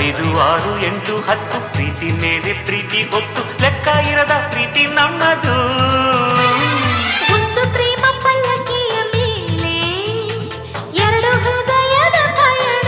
ಐದು ಆರು ಎಂಟು ಹತ್ತು ಪ್ರೀತಿ ಮೇಲೆ ಪ್ರೀತಿ ಗೊತ್ತು ಲೆಕ್ಕ ಇರದ ಪ್ರೀತಿ ನಮ್ಮದು ಒಂದು ಪ್ರೇಮ ಪಲ್ಲಕ್ಕಿಯ ಮೇಲೆ ಎರಡು ಹೃದಯದ ಪಯಣ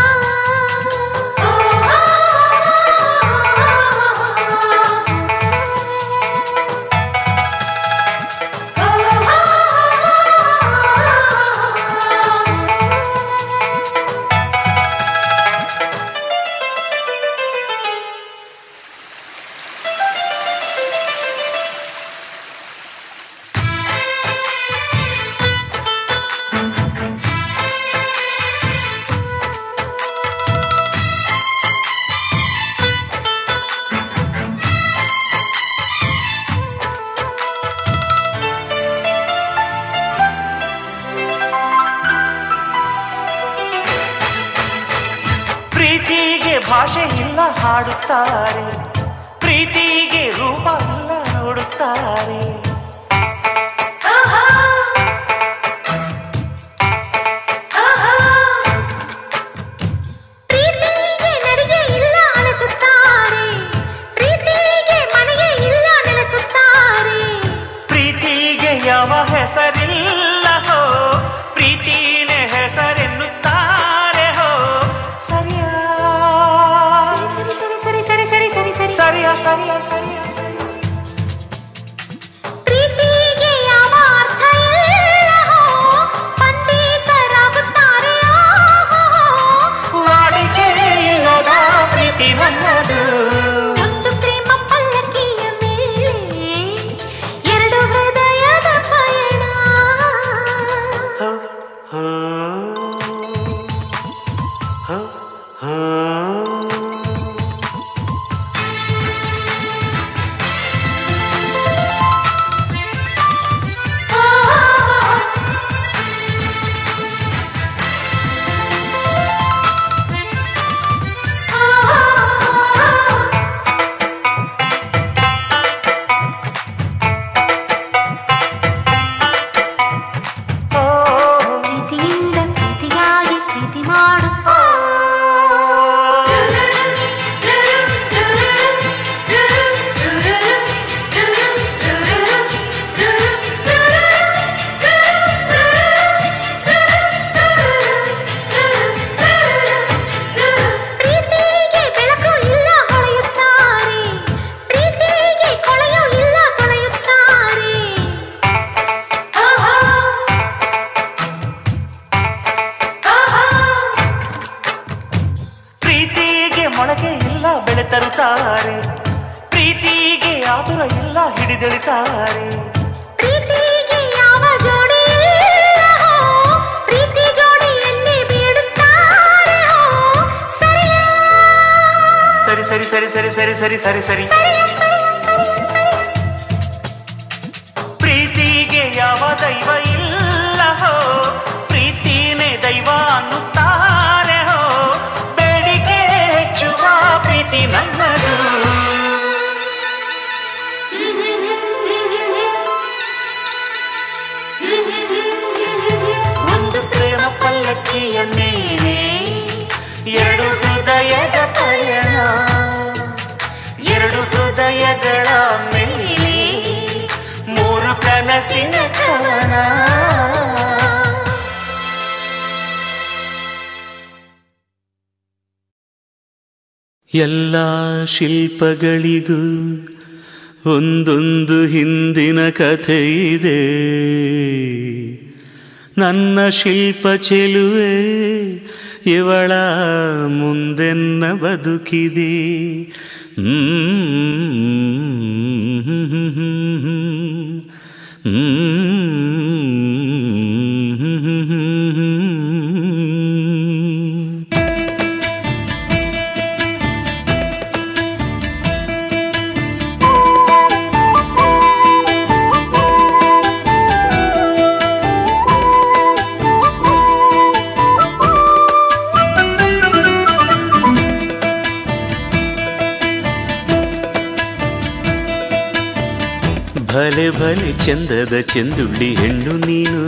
ಪ್ರೀತಿಗೆ ಭಾಷೆ ಇಲ್ಲ ಹಾಡುತ್ತಾರೆ ಪ್ರೀತಿಗೆ ರೂಪ ಇಲ್ಲ ನೋಡುತ್ತಾರೆ ಪ್ರೀತಿಗೆ ನಡಿಗೆ ಇಲ್ಲ ಅನಿಸುತ್ತಾರೆ ಪ್ರೀತಿಗೆ ಮನೆಗೆ ಇಲ್ಲ ನೆಲೆಸುತ್ತಾರೆ ಪ್ರೀತಿಗೆ ಯಾವ ಹೆಸರಿಲ್ಲ ಹೋ ಪ್ರೀತಿನೇ ಹೆಸರೆನ್ನುತ್ತಾರೆ ಹೋ ಸರಿಯಾ ಸರಿ ಸರಿ ಸರಿ ಸರಿ ಸರಿ ಸರಿ ಸರಿ ಸರಿಯಾ ಸರಿಯಾ ಸರಿಯಾ ಪ್ರೀತಿಗೆ ಯಾವ ಅರ್ಥ ಇಲ್ಲ ಪಂಡಿತರಾಗುತ್ತಾರೆ ವಾಡಿಕೆ ಇಲ್ಲದ ಪ್ರೀತಿ ನನ್ನದು ಒಂದು ಪ್ರೇಮ ಪಲ್ಲಕ್ಕಿಯ ಮೇಲೆ ಎರಡು ಹೃದಯದ ಪಯಣ ಹೋ, ಹೋ, ಹೋ, ಹೋ. ಓ, ಪ್ರೀತಿಯಿಂದ ಪ್ರೀತಿಗಾಗಿ ಪ್ರೀತಿ ಮಾಡು ಪ್ರೀತಿಗೆ ಬೆಳಕು ಇಲ್ಲ ಹೊಳೆಯುತ್ತಾರೆ ಪ್ರೀತಿಗೆ ಕೊಳೆಯೂ ಇಲ್ಲ ತೊಳೆಯುತ್ತಾರೆ ಪ್ರೀತಿಗೆ ಮೊಳಕೆ ಇಲ್ಲ ಬೆಳೆ ತರುತ್ತಾರೆ ಪ್ರೀತಿಗೆ ಆತುರ ಇಲ್ಲ ಹಿಡಿದೆಳಿತಾರೆ ಪ್ರೀತಿಗೆ ಯಾವ ಜೋಡಿ ಇಲ್ಲ ಹೋ, ಪ್ರೀತಿ ಜೋಡಿಯನ್ನೇ ಬೇಡುತ್ತಾರೆ ಹೋ. ಸರಿಯಾ? ಸರಿ ಸರಿ ಸರಿ ಸರಿ ಸರಿ ಸರಿ ಸರಿ ಸರಿ ಸರಿಯಾ, ಸರಿಯಾ, ಸರಿಯಾ, ಸರಿಯಾ. ಪ್ರೀತಿಗೆ ಯಾವ ದೈವ ಇಲ್ಲ ಹೋ ಪ್ರೀತಿನೇ ದೈವ ಅನ್ನುತ್ತಾರೆ ಹೋ ಬೇಡಿಕೆ ಹೆಚ್ಚುವ ಪ್ರೀತಿ ನನ್ನದು ಒಂದು ಪ್ರೇಮ ಪಲ್ಲಕ್ಕಿಯ ಮೇಲೆ ಎರಡು ಹೃದಯದ ಪಯಣ ಎರಡು ಹೃದಯಗಳ ಮೇಲೆ ಮೂರು ಕನಸಿನ ಕವನ ಎಲ್ಲ ಶಿಲ್ಪಗಳಿಗೂ ಒಂದೊಂದು ಹಿಂದಿನ ಕಥೆ ಇದೆ ನನ್ನ ಶಿಲ್ಪ ಚೆಲುವೆ ಇವಳ ಮುಂದೆನ್ನ ಬದುಕಿದೆ ಹ್ಮ್ ಭಲೆ ಭಲೆ ಚಂದದ ಚೆಂದುಳ್ಳಿ ಹೆಣ್ಣು ನೀನು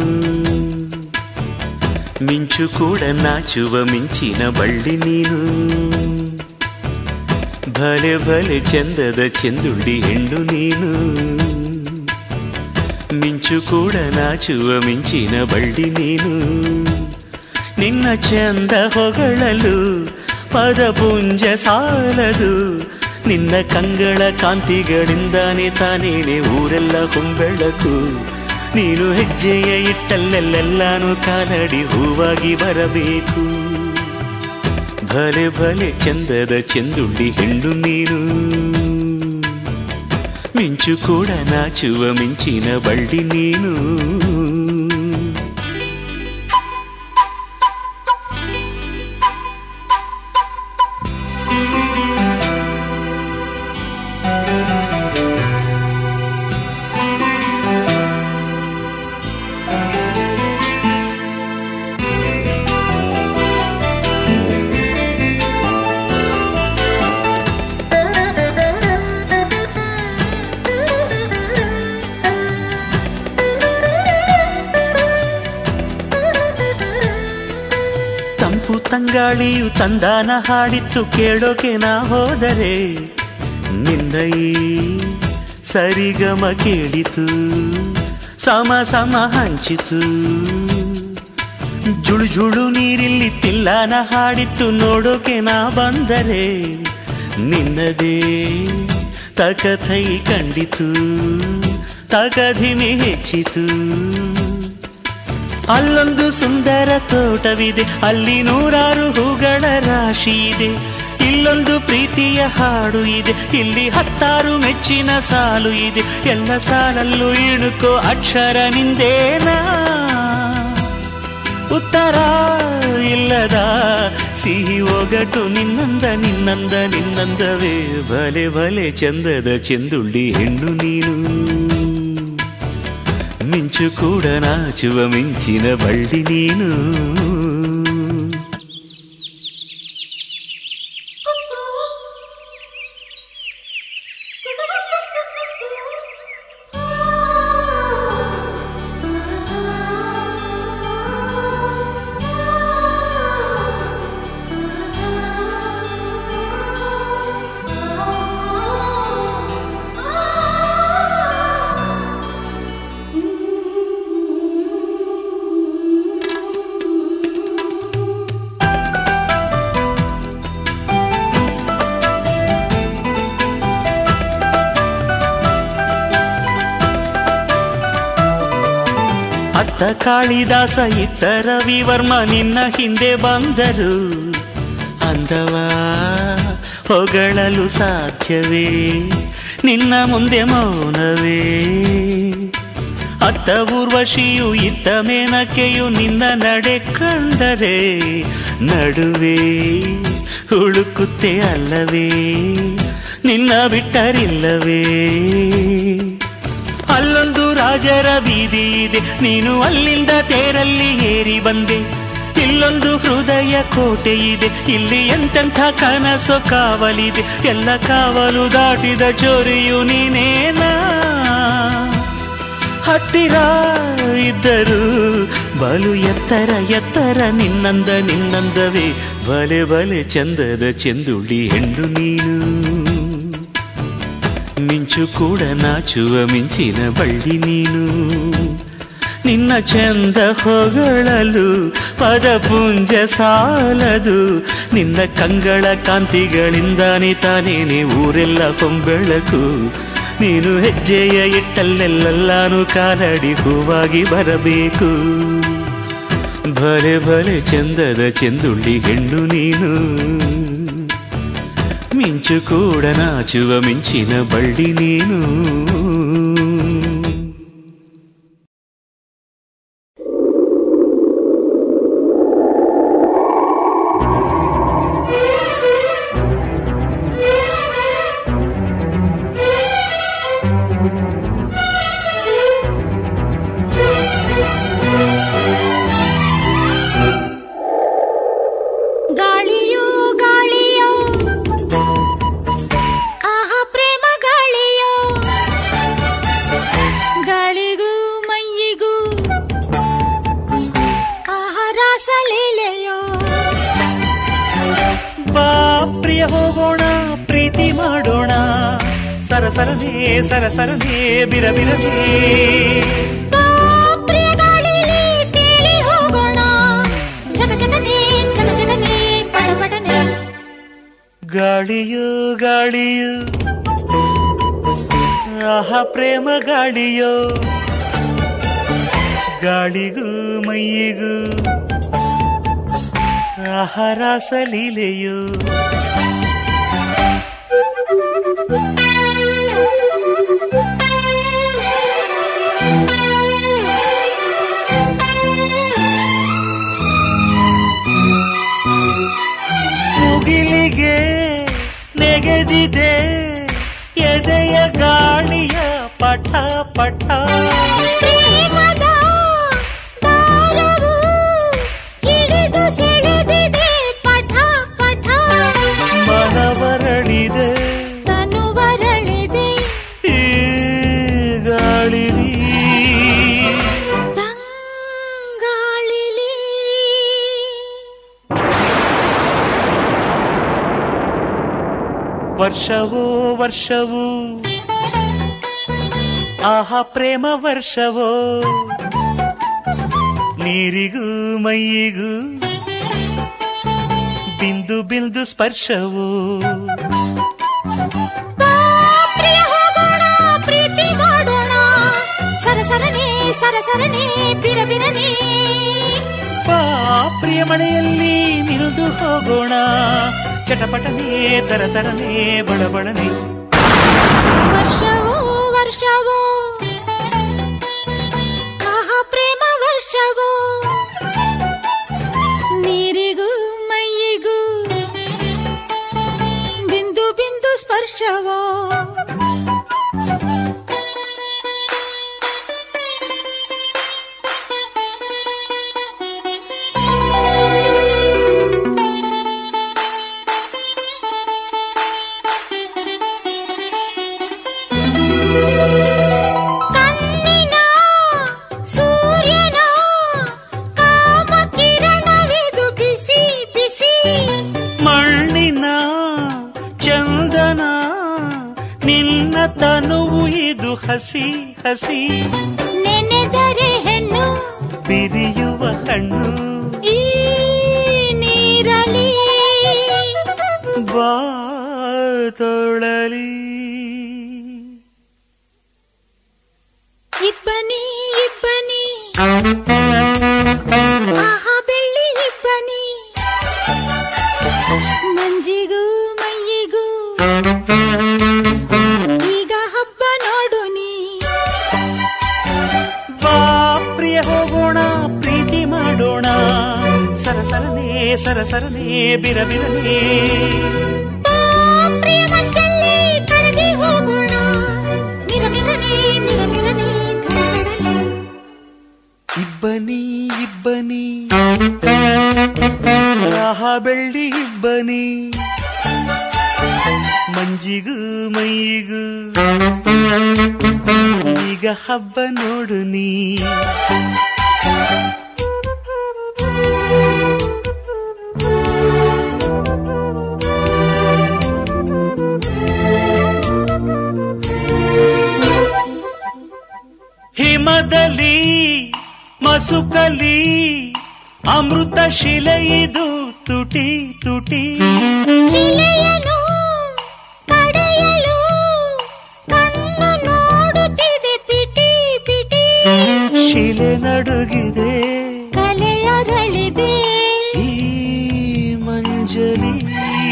ಮಿಂಚು ಕೂಡ ನಾಚುವ ಮಿಂಚಿನ ಬಳ್ಳಿ ನೀನು ಭಲೆ ಭಲೆ ಚಂದದ ಚೆಂದುಳ್ಳಿ ಹೆಣ್ಣು ನೀನು ಮಿಂಚು ಕೂಡ ನಾಚುವ ಮಿಂಚಿನ ಬಳ್ಳಿ ನೀನು ನಿನ್ನ ಚಂದ ಹೊಗಳಲು ಪದಪುಂಜ ಸಾಲದು ನಿನ್ನ ಕಂಗಳ ಕಾಂತಿಗಳಿಂದಾನೆ ತಾನೇನೆ ಊರೆಲ್ಲ ಹೊಂಬೆಳಕು ನೀನು ಹೆಜ್ಜೆಯ ಇಟ್ಟಲ್ಲೆಲ್ಲೆಲ್ಲಾನು ಕಾಲಡಿ ಹೂವಾಗಿ ಬರಬೇಕು ಭಲೆ ಭಲೆ ಚಂದದ ಚೆಂದುಳ್ಳಿ ಹೆಣ್ಣು ನೀನು ಮಿಂಚು ಕೂಡ ನಾಚುವ ಮಿಂಚಿನ ಬಳ್ಳಿ ನೀನು ತಂಪು ತಂಗಾಳಿಯು ತಂದಾನ ಹಾಡಿತ್ತು ಕೇಳೋಕೆ ನಾ ಹೋದರೆ ನಿನ್ನ ಈ ಸರಿಗಮ ಕೇಳಿತು ಸಮ ಸಮ ಹಂಚಿತು ಜುಳು ಜುಳು ನೀರಿಲ್ಲಿ ತಿಲ್ಲಾನ ಹಾಡಿತ್ತು ನೋಡೋಕೆ ನಾ ಬಂದರೆ ನಿನ್ನದೇ ತಕಥೈ ಕಂಡಿತು ತಗಧಿಮೆ ಹೆಚ್ಚಿತು ಅಲ್ಲೊಂದು ಸುಂದರ ತೋಟವಿದೆ ಅಲ್ಲಿ ನೂರಾರು ಹೂಗಳ ರಾಶಿ ಇದೆ ಇಲ್ಲೊಂದು ಪ್ರೀತಿಯ ಹಾಡು ಇದೆ ಇಲ್ಲಿ ಹತ್ತಾರು ಮೆಚ್ಚಿನ ಸಾಲು ಇದೆ ಎಲ್ಲ ಸಾಲಲ್ಲೂ ಇಣುಕೋ ಅಕ್ಷರ ನಿಂದೇನಾ ಉತ್ತರ ಇಲ್ಲದ ಸಿಹಿ ಒಗಟು ನಿನ್ನಂದ ನಿನ್ನಂದ ನಿನ್ನಂದವೇ ಭಲೆ ಭಲೆ ಚಂದದ ಚೆಂದುಳ್ಳಿ ಹೆಣ್ಣು ನೀನು ಮಿಂಚು ಕೂಡ ನಾಚುವ ಮಿಂಚಿನ ಬಳ್ಳಿ ನೀನು ಅತ್ತ ಕಾಳಿದಾಸ ಇತ್ತ ರವಿವರ್ಮ ನಿನ್ನ ಹಿಂದೆ ಬಂದರು ಅಂದವ ಹೊಗಳಲು ಸಾಧ್ಯವೇ ನಿನ್ನ ಮುಂದೆ ಮೌನವೇ ಅತ್ತ ಊರ್ವಶಿಯು ಇತ್ತ ಮೇನಕೆಯು ನಿನ್ನ ನಡೆ ಕಂಡರೆ ನಡುವೆ ಹುಡುಕುತ್ತೆ ಅಲ್ಲವೇ ನಿನ್ನ ಬಿಟ್ಟರಿಲ್ಲವೇ ಅಲ್ಲೊಂದು ರಾಜರ ಬೀದಿ ಇದೆ ನೀನು ಅಲ್ಲಿಂದ ತೇರಲ್ಲಿ ಏರಿ ಬಂದೆ ಇಲ್ಲೊಂದು ಹೃದಯ ಕೋಟೆ ಇದೆ ಇಲ್ಲಿ ಎಂತೆಂಥ ಕನಸು ಕಾವಲಿದೆ ಎಲ್ಲ ಕಾವಲು ದಾಟಿದ ಚೋರಿಯು ನೀನೇನಾ ಹತ್ತಿರ ಇದ್ದರು ಬಲು ಎತ್ತರ ಎತ್ತರ ನಿನ್ನಂದ ನಿನ್ನಂದವೇ ಬಲೆ ಬಲೆ ಚಂದದ ಚೆಂದುಳ್ಳಿ ಹೆಣ್ಣು ನೀನು ಮಿಂಚು ಕೂಡ ನಾಚುವ ಮಿಂಚಿನ ಬಳ್ಳಿ ನೀನು ನಿನ್ನ ಚಂದ ಹೊಗಳಲು ಪದಪುಂಜ ಸಾಲದು ನಿನ್ನ ಕಂಗಳ ಕಾಂತಿಗಳಿಂದಾನೆ ತಾನೇನೆ ಊರೆಲ್ಲ ಕೊಂಬೆಳಕು ನೀನು ಹೆಜ್ಜೆಯ ಇಟ್ಟಲ್ಲೆಲ್ಲಾನು ಕಾಲಡಿ ಹೂವಾಗಿ ಬರಬೇಕು ಭಲೆ ಭಲೆ ಚಂದದ ಚೆಂದುಳ್ಳಿ ಹೆಣ್ಣು ನೀನು ಮಿಂಚು ಕೂಡ ನಾಚುವ ಮಿಂಚಿನ ಬಳ್ಳಿ ನೀನು ಗಾಳಿಯೋ ಗಾಳಿಯೋ ಆಹ ಪ್ರೇಮ ಗಾಳಿಯೋ ಸರಸರನೆ ಸರಸರನೆ ಬಿರಬಿರನೆ ಬಾ ಪ್ರಿಯ ಗಾಳಿಲಿ ತೇಲಿ ಹೋಗೋಣ ಜಗ ಜಗನೆ ಜಗ ಜಗನೆ ಪಡಪಡನೆ ಗಾಳಿಯೋ ಗಾಳಿಯೋ ಆಹ ಪ್ರೇಮ ಗಾಳಿಯೋ ಗಾಳಿಗೂ ಮೈಯಿಗೂ ಆಹ ರಾಸಲೀಲೆಯೋ ಮುಗಿಲಿಗೆ ನೆಗೆದಿದೆ ಎದೆಯ ಗಾಳಿಯ ಪಠ ಪಠ ಪ್ರೇಮದ ದಾರವು ಹಿಡಿದು ಸೆಳೆದಿದೆ ಪಠ ಪಠ ಮನವರಳಿದೆ ತನುವರಳಿದೆ ಈ ಗಾಳಿಲಿ ತಂಗಾಳಿಲಿ ವರ್ಷವೋ ವರ್ಷವೂ ಆಹ ಪ್ರೇಮ ವರ್ಷವೋ ನೀರಿಗೂ ಮೈಯಿಗೂ ಬಿಂದು ಬಿಂದು ಸ್ಪರ್ಶವೋ ಬಾ ಪ್ರಿಯ ಹೋಗೋಣ ಪ್ರೀತಿ ಮಾಡೋಣ ಸರಸರನೆ ಸರಸರನೆ ಬಿರಬಿರನೆ ಬಾ ಪ್ರಿಯ ಮಳೆಯಲ್ಲಿ ನಿಲ್ದು ಹೋಗೋಣ ಚಟಪಟನೆ ತರತರನೆ ಬಡಬಡನೆ ವರ್ಷವೋ ವರ್ಷವೋ ಆಹ ಪ್ರೇಮ ವರ್ಷವೋ ನೀರಿಗೂ ಮೈಯಿಗೂ ಬಿಂದು ಬಿಂದು ಸ್ಪರ್ಶವೋ ಕಣ್ಣಿನ ಸೂರ್ಯನ ಕಾಮ ಕಿರಣವಿದು ಬಿಸಿ ಬಿಸಿ ಮಣ್ಣಿನ ಚಂದನ ನಿನ್ನ ತನುವು ಇದು ಹಸಿ ಹಸಿ ನೆನೆದರೆ ಹೆಣ್ಣು ಬಿರಿಯುವ ಹಣ್ಣು ಈ ನೀರಲಿ ಬಾತೊಳಲಿ ಇಬ್ಬನಿ ಇಬ್ಬನಿ ಆಹಾ ಬೆಳ್ಳಿ ಇಬ್ಬನಿ ಮಂಜಿಗೂ ಮೈಯಿಗೂ ಈಗ ಹಬ್ಬ ನೋಡು ನೀ ಬಾ ಪ್ರಿಯ ಹೋಗೋಣ ಪ್ರೀತಿ ಮಾಡೋಣ ಸರಸರನೆ ಸರಸರನೆ ಬಿರಬಿರನೆ ಬಾ ಪ್ರಿಯ ಮಂಜಲ್ಲಿ ಕರಗಿ ಹೋಗೋಣ ಮಿರಮಿರನೆ ಮಿರಮಿರನೆ ಕರಗಡಲೆ ಇಬ್ಬನಿ ಇಬ್ಬನಿ ಆಹ ಬೆಳ್ಳಿ ಇಬ್ಬನಿ ಮಂಜಿಗೂ ಮೈಗೂ ಈಗ ಹಬ್ಬ ನೋಡು ನೀ ಹಿಮದಲ್ಲಿ ಮಸುಕಲಿ ಅಮೃತ ಶಿಲೆಯಿದು ತುಟಿ ತುಟಿ ಶಿಲೆಯನು ಕಡೆಯಲು ಕಣ್ಣು ನೋಡುತ್ತಿದೆ ಪಿಟಿ ಪಿಟಿ ಶಿಲೆ ನಡುಗಿದೆ ಕಲೆಯರಳಿದೆ ಈ ಮಂಜಲಿ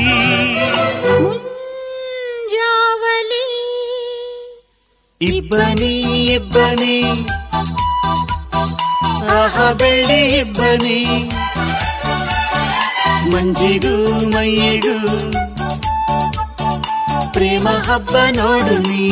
ಮುಂಜಾವಲಿ ಇಬ್ಬನಿ ಇಬ್ಬನಿ ಆಹ ಬೆಳ್ಳಿ ಇಬ್ಬನಿ ಮಂಜಿಗೂ ಮೈಯಿಗೂ ಪ್ರೇಮ ಹಬ್ಬ ನೋಡು ನೀ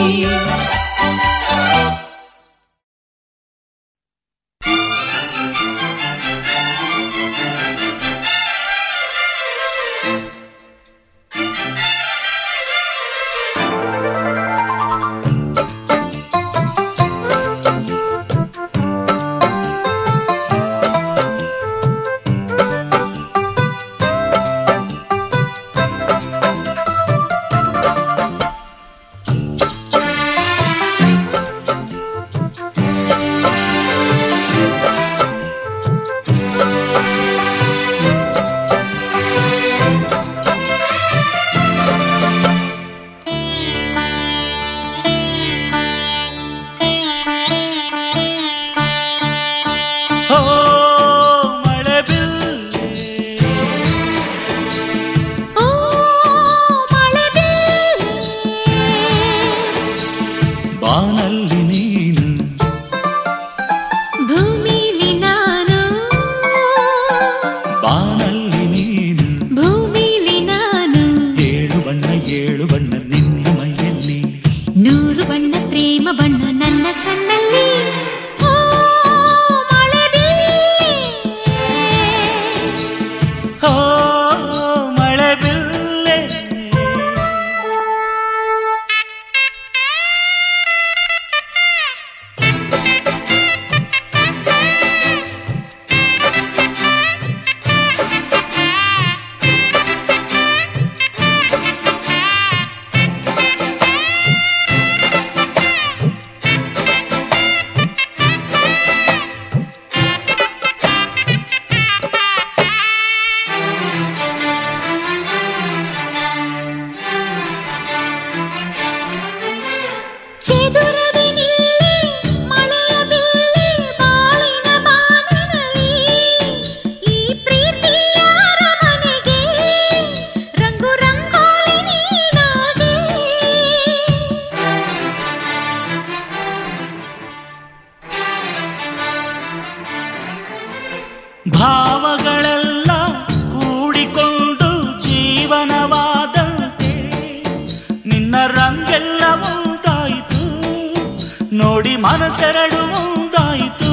ಭಾವಗಳೆಲ್ಲ ಕೂಡಿಕೊಂಡು ಜೀವನವಾದಂತೆ ನಿನ್ನ ರಂಗೆಲ್ಲ ಒಂದಾಯಿತು ನೋಡಿ ಮನಸ್ಸೆರಡು ಒಂದಾಯಿತು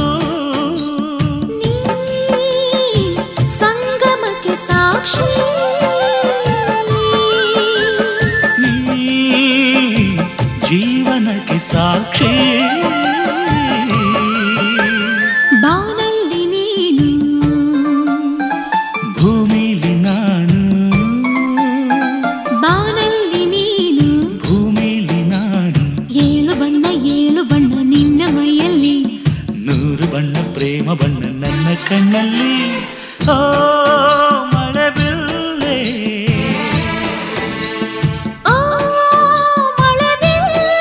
ನೀ ಸಂಗಮಕ್ಕೆ ಸಾಕ್ಷಿ ನೀ ಜೀವನಕ್ಕೆ ಸಾಕ್ಷಿ ಬಾನಲ್ಲಿ ನೀನು ಭೂಮಿಲಿ ನಾನು ಬಾನಲ್ಲಿ ನೀನು ಭೂಮಿಲಿ ನಾನು ಏಳು ಬಣ್ಣ ಏಳು ಬಣ್ಣ ನಿನ್ನ ಮೈಯಲ್ಲಿ ನೂರು ಬಣ್ಣ ಪ್ರೇಮ ಬಣ್ಣ ನನ್ನ ಕಣ್ಣಲ್ಲಿ ಓ ಮಳೆ ಬಿಲ್ಲೆ ಓ ಮಳೆಬಿಲ್ಲೆ.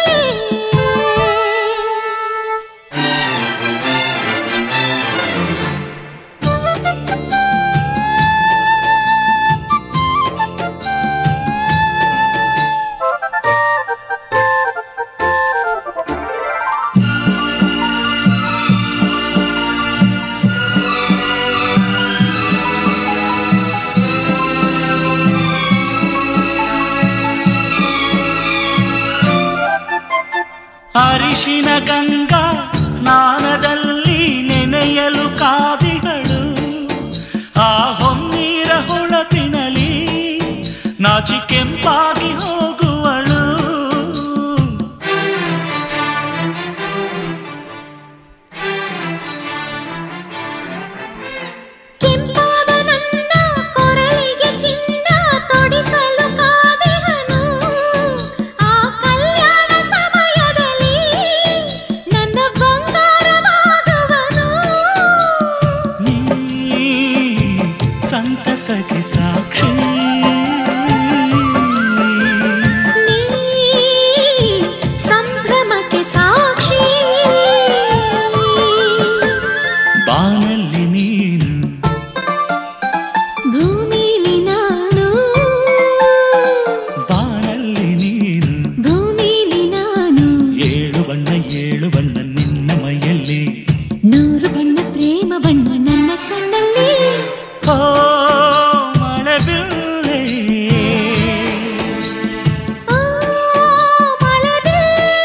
ಅರಿಶಿನ ಗಂಗಾ ಸ್ನಾನದಲ್ಲಿ ನೆನೆಯಲು ಕಾದಿಗಳು ಆ ಹೊನ್ನೀರ ಹೊಳಪಿನಲಿ ನಾಚಿ ಕೆಂಪಾಗಿ ಹೋಗುವಳು ಕೆಂಪಾದ ನನ್ನ ಕೊರಳಿಗೆ ಚಿನ್ನ ತೊಡಿಸಲು ಕಾದೆಹನು ಆ ಕಲ್ಯಾಣ ಸಮಯದಲ್ಲಿ ನನ್ನ ಬಂಗಾರವಾಗುವನು ನೀ ಸಂತಸಕ್ಕೆ ಸಾಕ್ಷಿ ನೀ ಸಂಭ್ರಮಕ್ಕೆ ಸಾಕ್ಷಿ ಬಾನಲ್ಲಿ ನೀನು ಭೂಮಿಲಿ ನಾನು ಬಾನಲ್ಲಿ ನೀನು ಭೂಮಿಲಿ ನಾನು ಏಳು ಬಣ್ಣ ಏಳು ಬಣ್ಣ ನಿನ್ನ ಮೈಯಲ್ಲಿ ನೂರು ಬಣ್ಣ ಪ್ರೇಮ ಬಣ್ಣ ನನ್ನ ಕಣ್ಣಲ್ಲಿ ಓ ಮಳೆ ಬಿಲ್ಲೆ ಓ ಮಳೆಬಿಲ್ಲೆ.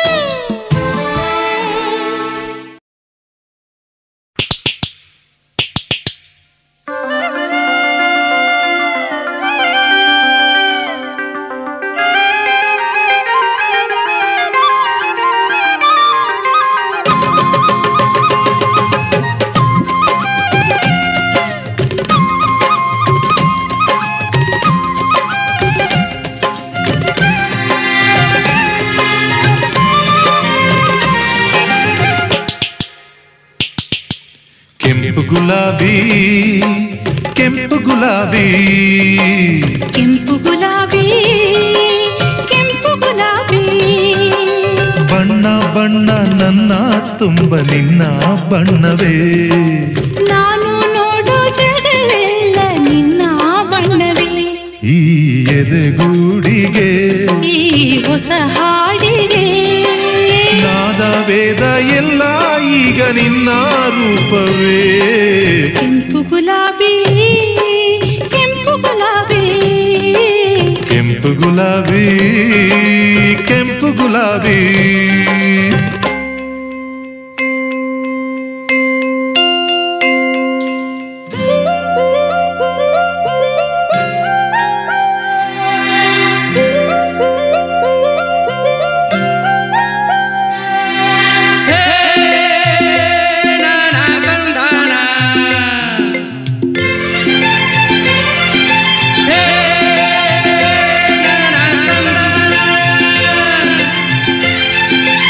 ಕೆಂಪು ಗುಲಾಬಿ ಕೆಂಪು ಗುಲಾಬಿ ಕೆಂಪು ಗುಲಾಬಿ ಕೆಂಪು ಗುಲಾಬಿ ಬಣ್ಣ ಬಣ್ಣ ನನ್ನ ತುಂಬ ನಿನ್ನ ಬಣ್ಣವೇ ನಾನು ನೋಡೋ ಜಗವೆಲ್ಲ ನಿನ್ನ ಬಣ್ಣವೇ ಈ ಎದೆಗೂಡಿಗೆ ಈ ಹೊಸ ಹಾಡಿಗೆ ನಾದ ವೇದ ಎಲ್ಲ ಈಗ ನಿನ್ನ ರೂಪವೇ ಕೆಂಪು ಗುಲಾಬಿ ಕೆಂಪು ಗುಲಾಬಿ ಕೆಂಪು ಗುಲಾಬಿ ಕೆಂಪು ಗುಲಾಬಿ ಹೇ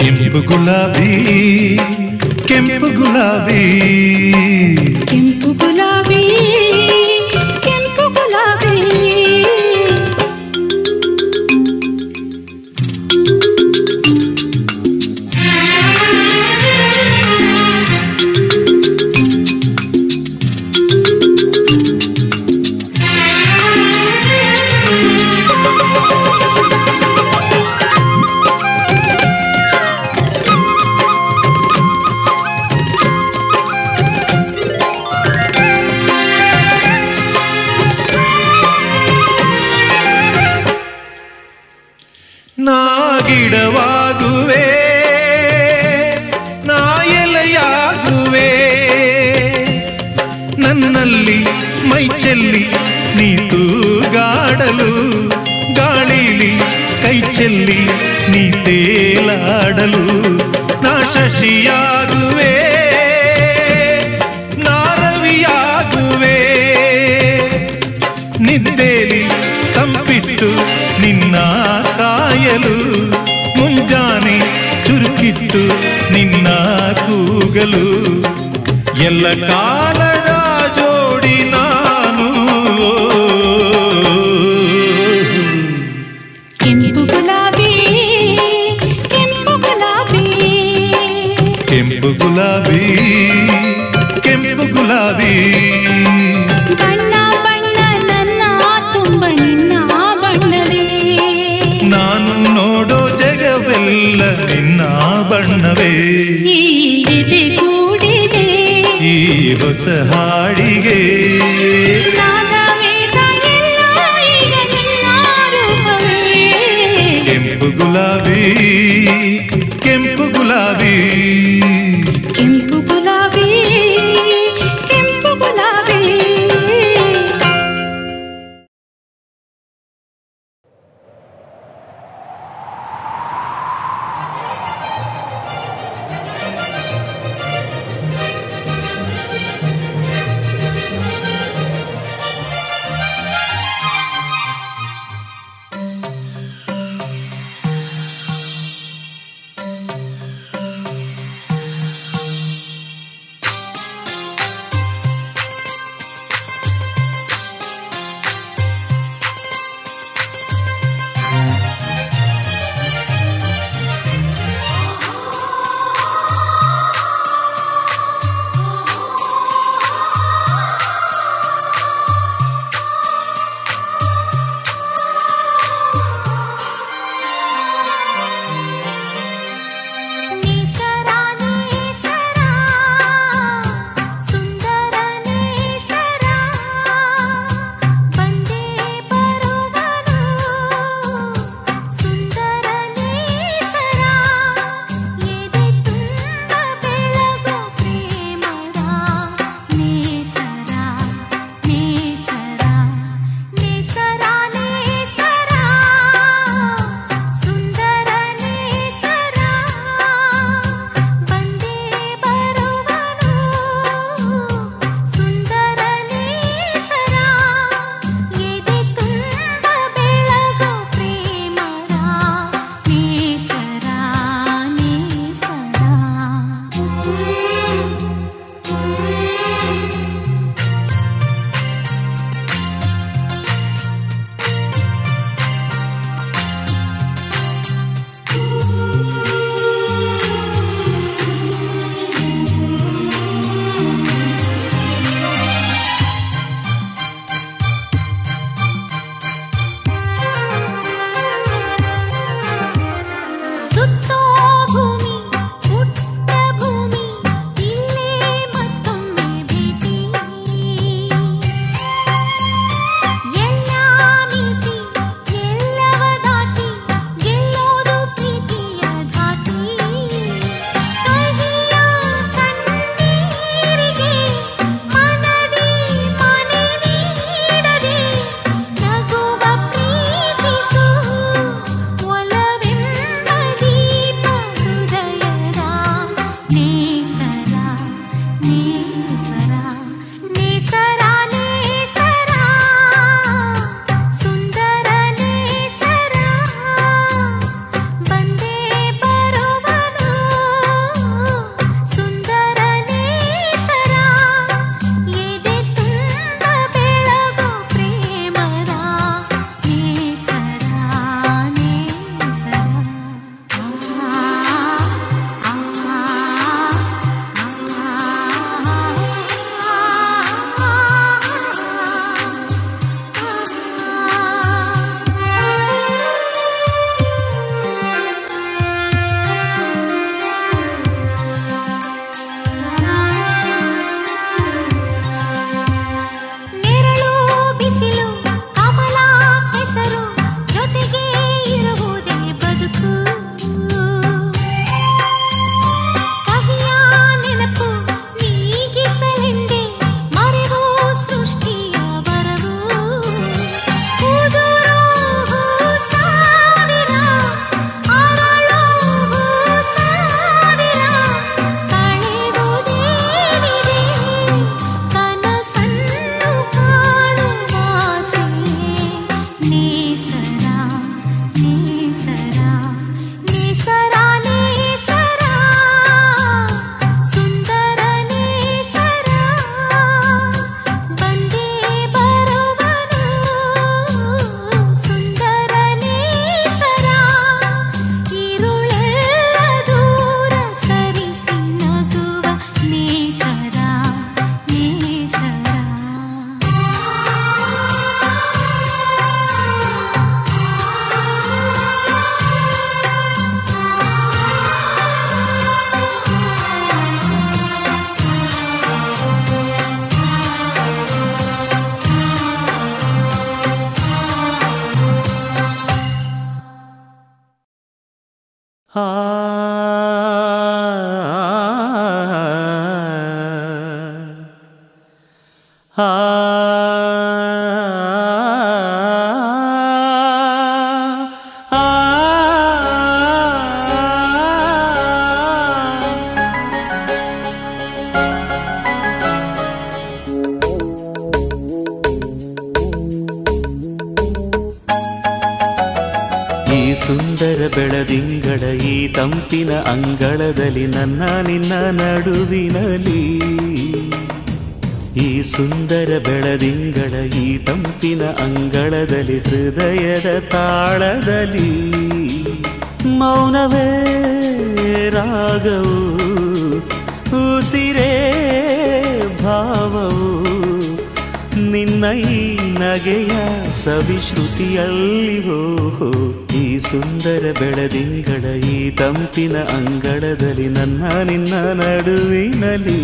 ಕೆಂಪು ಗುಲಾಬಿ ಕೆಂಪು ಗುಲಾಬಿ ಕೆಂಪು ಗುಲಾಬಿ ಕೆಂಪು ಗುಲಾಬಿ ನಾ ಗಿಡವಾಗುವೆ ನಾ ಎಲೆಯಾಗುವೆ ನನ್ನಲ್ಲಿ ಮೈ ಚೆಲ್ಲಿ ನೀ ತೂಗಾಡಲು ಗಾಳಿಲಿ ಕೈ ಚೆಲ್ಲಿ ನೀ ತೇಲಾಡಲು ನಾ ಶಶಿಯಾಗುವೆ ನಾ ರವಿಯಾಗುವೆ ನಿದ್ದೇಲಿ ತಂಪಿಟ್ಟು ನಿನ್ನ ಕಾಯಲು ಮುಂಜಾನೆ ಚುರುಕಿಟ್ಟು ನಿನ್ನ ಕೂಗಲು ಎಲ್ಲ ಕಾಲದ ಜೋಡಿ ನಾನು ಕೆಂಪು ಗುಲಾಬಿ ಕೆಂಪು ಗುಲಾಬಿ ಕೆಂಪು ಗುಲಾಬಿ ಕೆಂಪು ಗುಲಾಬಿ ಬಣ್ಣ ಬಣ್ಣ ನನ್ನ ತುಂಬ ನಿನ್ನ ಬಣ್ಣವೇ ನಾನು ನೋಡೋ ಜಗವೆಲ್ಲ ನಿನ್ನ ಬಣ್ಣವೇ ಈ ಎದೆ ಕೂಡಿದೆ ಈ ಹೊಸ ಹಾಡಿಗೆ ನಾದ ವೇದ ಎಲ್ಲ ಈಗ ನಿನ್ನ ರೂಪವೇ ಕೆಂಪು ಗುಲಾಬಿ ಕೆಂಪು ಗುಲಾಬಿ ಕೆಂಪು ಗುಲಾಬಿ ಕೆಂಪು ಗುಲಾಬಿ ಆ ಆ ಈ ಸುಂದರ ಬೆಳದಿಂಗಳ ಈ ತಂಪಿನ ಅಂಗಳದಲ್ಲಿ ನನ್ನ ನಿನ್ನ ನಡುವಿನಲ್ಲಿ ಈ ಸುಂದರ ಬೆಳದಿಂಗಳ ಈ ತಂಪಿನ ಅಂಗಳದಲ್ಲಿ ಹೃದಯದ ತಾಳದಲ್ಲಿ ಮೌನವೇ ರಾಗವು ಉಸಿರೇ ಭಾವವು ನಿನ್ನ ಈ ನಗೆಯ ಸವಿಶ್ರುತಿಯಲ್ಲಿ ಹೋ ಈ ಸುಂದರ ಬೆಳದಿಂಗಳ ಈ ತಂಪಿನ ಅಂಗಳದಲ್ಲಿ ನನ್ನ ನಿನ್ನ ನಡುವಿನಲ್ಲಿ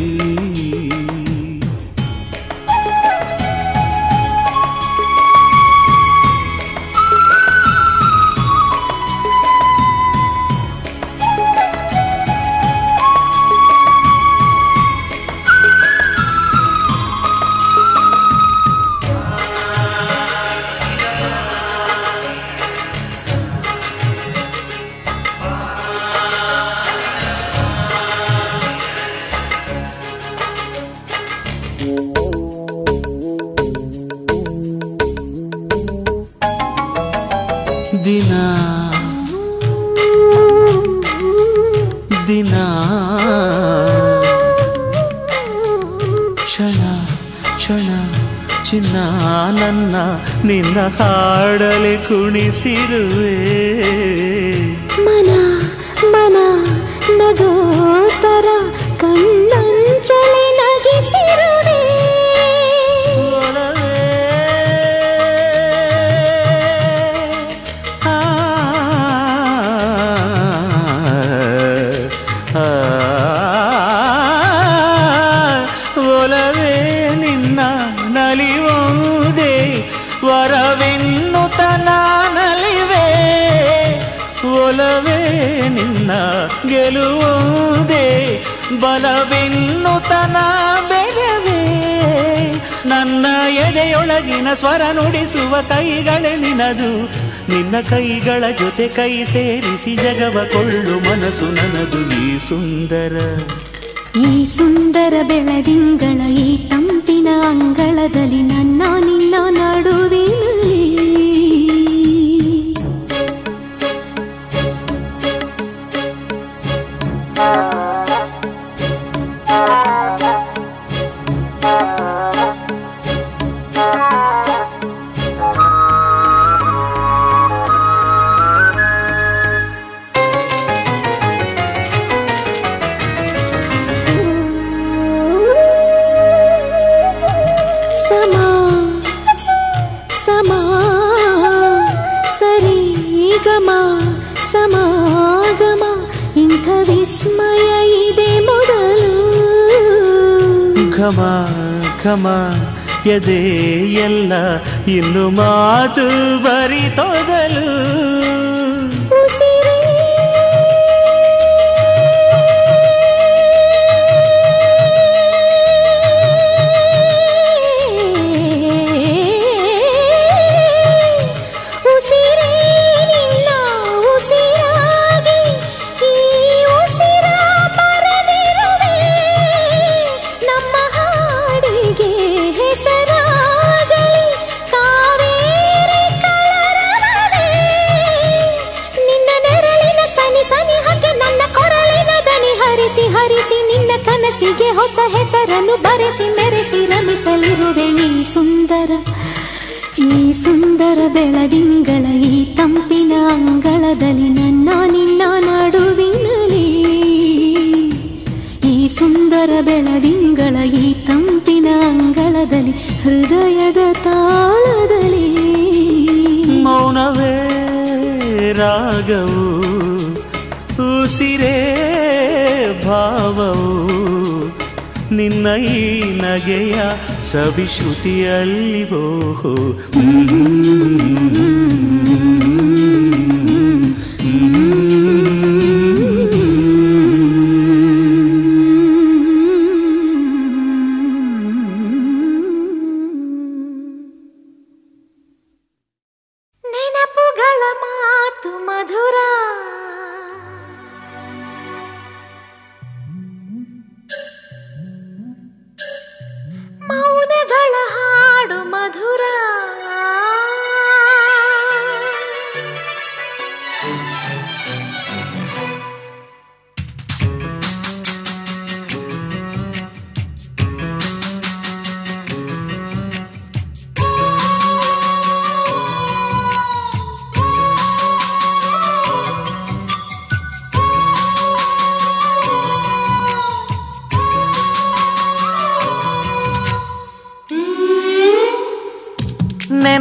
ದಿನ ದಿನ ಕ್ಷಣ ಕ್ಷಣ ಚಿನ್ನ ನನ್ನ ನಿನ್ನ ಹಾಡಲಿ ಕುಣಿಸಿರುವೆ ಮನ ಮನ ನಗೋತರ ಕಣ್ಣಂಚಲಿ ನಗಿಸಿರುವೆ ಒಲವೇ. ಆ, ಆ, ಒಲವೇ ನಿನ್ನ ನಲಿಯುವುದೇ ವರವೆನ್ನುತ್ತ ನಲಿವೆ ಒಲವೇ ನಿನ್ನ ಗೆಲುವುದೇ ಬಲವೆನ್ನುತನ ಬೆಳವೇ ನನ್ನ ಎದೆಯೊಳಗಿನ ಸ್ವರ ನುಡಿಸುವ ಕೈಗಳೇ ನಿನದು ನಿನ್ನ ಕೈಗಳ ಜೊತೆ ಕೈ ಸೇರಿಸಿ ಜಗವ ಕೊಳ್ಳು ಮನಸ್ಸು ನನದು ಈ ಸುಂದರ ಈ ಸುಂದರ ಬೆಳದಿಂಗಳ ಈ ತಂಪಿನ ಅಂಗಳದಲ್ಲಿ ನನ್ನ ನಿನ್ನ ನಡುವಿನಲ್ಲಿ ಸಮಾ ಸಮಾ ಸರಿ ಗಮ ಸಮಾಗಮ ಇಂಥ ವಿಸ್ಮಯ ಇದೆ ಮೊದಲು ಘಮ ಘಮ ಎದೆ ಎಲ್ಲ ಇನ್ನು ಮಾತು ಬರಿತೊದಲು ಉಸಿರೇ ಉಸಿರೇ ನಿನ್ನ ಉಸಿರಾಗಿ ಈ ಉಸಿರ ಬರೆದಿರುವೆ ನಮ್ಮ ಹಾಡಿಗೆ ಹೆಸರಾಗಲಿ ಕಾವೇರಿ ಕಲರವವೇ ನಿನ್ನ ನೆರಳಿನ ಸನಿ ಸನಿ ಹಾಗೆ ನನ್ನ ಕೊರಳಿನ ದನಿ ಹರಿಸಿ ಹರಿಸಿ ನಿನ್ನ ಕನಸಿಗೆ ಹೊಸ ಹೆಸರನ್ನು ಬರೆಸಿ ಮೆರೆಸಿ ರಮಿಸಲಿರುವೆ ಈ ಸುಂದರ ಈ ಸುಂದರ ಬೆಳದಿಂಗಳ ಈ ತಂಪಿನ ಅಂಗಳದಲ್ಲಿ ನನ್ನ ನಿನ್ನ ನಡುವಿನಲ್ಲಿ ಈ ಸುಂದರ ಬೆಳದಿಂಗಳ ಈ ತಂಪಿನ ಅಂಗಳದಲ್ಲಿ ಹೃದಯದ ತಾಳದಲ್ಲಿ ಮೌನವೇ ರಾಗವು ಉಸಿರೇ ಭಾವವು ನಿನ್ನ ಈ ನಗೆಯ ಸವಿಶ್ರುತಿಯಲ್ಲಿ ಓಹೋ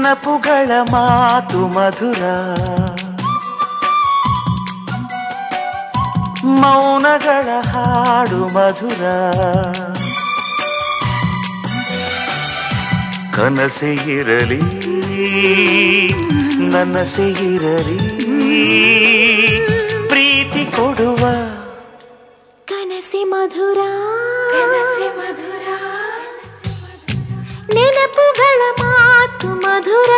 ನೆನಪುಗಳ ಮಾತು ಮಧುರ ಮೌನಗಳ ಹಾಡು ಮಧುರ ಕನಸೆ ಇರಲಿ ನನಸೆ ಇರಲಿ ಪ್ರೀತಿ ಕೊಡುವ ಕನಸಿ ಮಧುರ ಕನಸಿ ಮಧುರ ನೆನಪುಗಳ ಮಾತು ಮಧುರ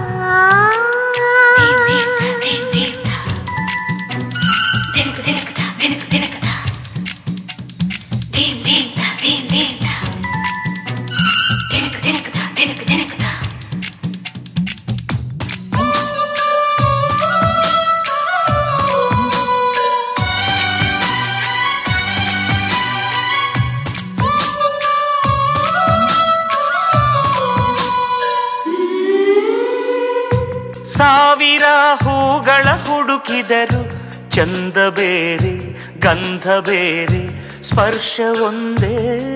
ಸಾವಿರ ಹೂಗಳ ಹುಡುಕಿದರು ಚಂದ ಬೇರೆ ಗಂಧ ಬೇರೆ ಸ್ಪರ್ಶ ಒಂದೇ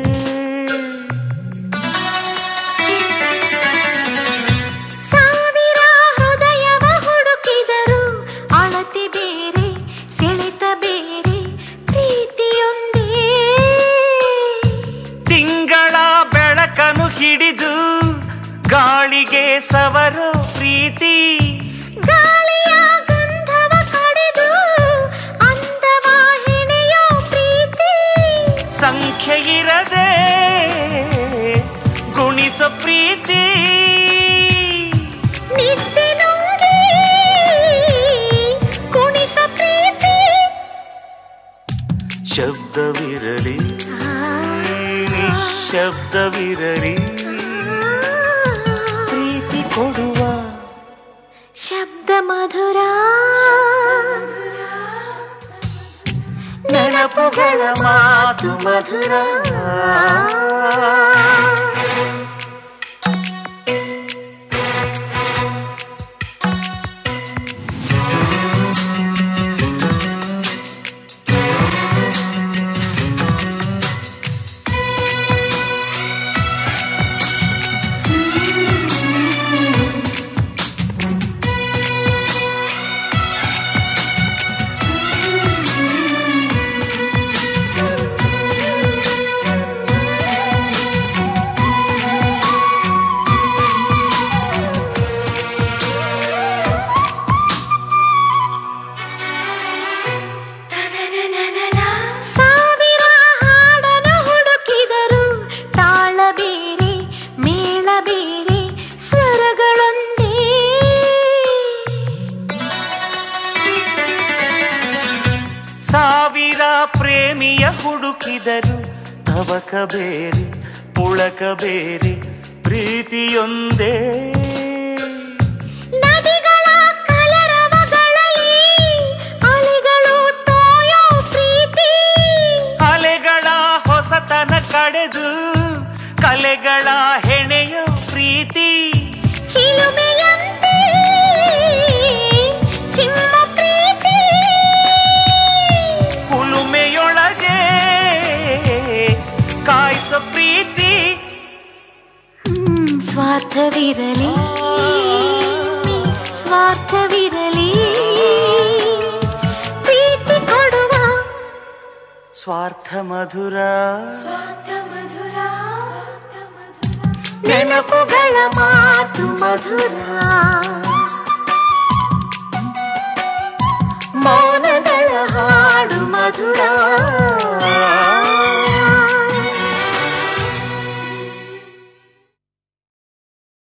ಸಾವಿರ ಹೃದಯವ ಹುಡುಕಿದರು ಅಳತೆ ಬೇರೆ ಸೆಳೆತ ಬೇರೆ ಪ್ರೀತಿಯೊಂದೇ ತಿಂಗಳ ಬೆಳಕನು ಹಿಡಿದು ಗಾಳಿಗೆ ಸವರೋ ಪ್ರೀತಿ ಗಾಳಿಯ ಗಂಧವ ಕಡೆದು ಅಂದವ ಹೆಣೆಯೋ ಪ್ರೀತಿ ಸಂಖ್ಯೆ ಇರದೆ ಗುಣಿಸೋ ಪ್ರೀತಿ ನಿದ್ದೆ ನುಂಗಿ ಕುಣಿಸ ಪ್ರೀತಿ ಶಬ್ದವಿರಲಿ ನಿಶಬ್ದವಿರಲಿ ಪ್ರೀತಿ ಕೊಡುವ ಶಬ್ದ ಮಧುರ ನೆನಪುಗಳ ಮಾತು ಮಧುರ ಸಾವಿರ ಹಾಡನ್ನು ಹುಡುಕಿದರು ತಾಳ ಬೇರೆ ಮೇಳ ಬೇರೆ ಸ್ವರಗಳೊಂದೇ ಸಾವಿರ ಪ್ರೇಮಿಯ ಹುಡುಕಿದರು ತವಕ ಬೇರೆ ಪುಳಕ ಬೇರೆ ಪ್ರೀತಿಯೊಂದೇ ನದಿಗಳ ಕಲರವಗಳಲ್ಲಿ ಅಲೆಗಳು ತೋಯೋ ಪ್ರೀತಿ ಅಲೆಗಳ ಹೊಸತನ ಕಡೆದು ಕಲೆಗಳ ಹೆಣೆಯೋ ಪ್ರೀತಿ ಚಿಲುಮೆಯಂತೆ ಚಿಮ್ಮ ಪ್ರೀತಿ ಕುಲುಮೆಯೊಳಗೆ ಕಾಯಿಸೋ ಪ್ರೀತಿ ಹ್ಮ್, ಸ್ವಾರ್ಥವಿರಲಿ ಸ್ವಾರ್ಥವಿರಲಿ ಪ್ರೀತಿ ಕೊಡುವ ಸ್ವಾರ್ಥ ಮಧುರ ನೆನಪುಗಳ ಮಾತು ಮಧುರ